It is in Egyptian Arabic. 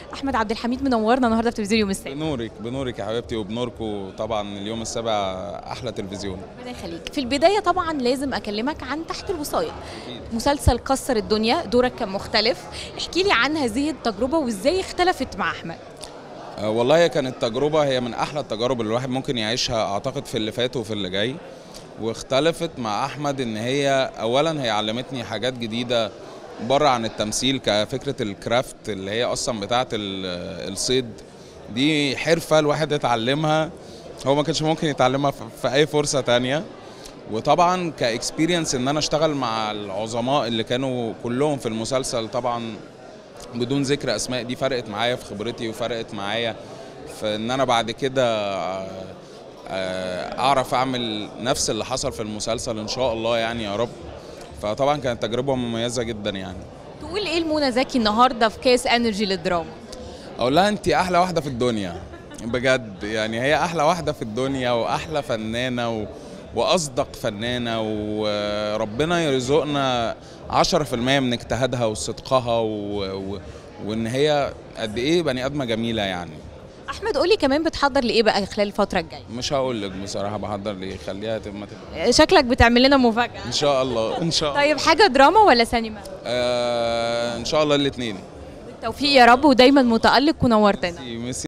احمد عبد الحميد منورنا النهارده في تلفزيون يوم السابع بنورك بنورك يا حبيبتي وبنوركم طبعا اليوم السابع احلى تلفزيون ربنا يخليك في البدايه طبعا لازم اكلمك عن تحت الوصايه مسلسل كسر الدنيا دورك كان مختلف احكي لي عن هذه التجربه وازاي اختلفت مع احمد أه والله هي كانت تجربه هي من احلى التجارب اللي الواحد ممكن يعيشها اعتقد في اللي فات وفي اللي جاي واختلفت مع احمد ان هي اولا هي علمتني حاجات جديده بره عن التمثيل كفكره الكرافت اللي هي اصلا بتاعه ال- الصيد دي حرفه الواحد يتعلمها هو ما كانش ممكن يتعلمها في- في اي فرصه تانية وطبعا كاكسبيرينس ان انا اشتغل مع العظماء اللي كانوا كلهم في المسلسل طبعا بدون ذكر اسماء دي فرقت معايا في خبرتي وفرقت معايا في ان انا بعد كده آه، آه، اعرف اعمل نفس اللي حصل في المسلسل ان شاء الله يعني يا رب فطبعا كانت تجربه مميزه جدا يعني تقول ايه لمنى زكي النهارده في كاس انرجي للدراما اقول لها انت احلى واحده في الدنيا بجد يعني هي احلى واحده في الدنيا واحلى فنانه و... واصدق فنانه وربنا يرزقنا 10% من اجتهادها وصدقها و... و... وان هي قد ايه بني ادمه جميله يعني احمد قولي كمان بتحضر لايه بقى خلال الفتره الجايه مش هقول لك بصراحه بحضر ليه خليها تبقى تبقى شكلك بتعمل لنا مفاجاه ان شاء الله ان شاء الله طيب حاجه دراما ولا سينما آه ان شاء الله الاثنين بالتوفيق يا رب ودايما متالق ونورتنا ميرسي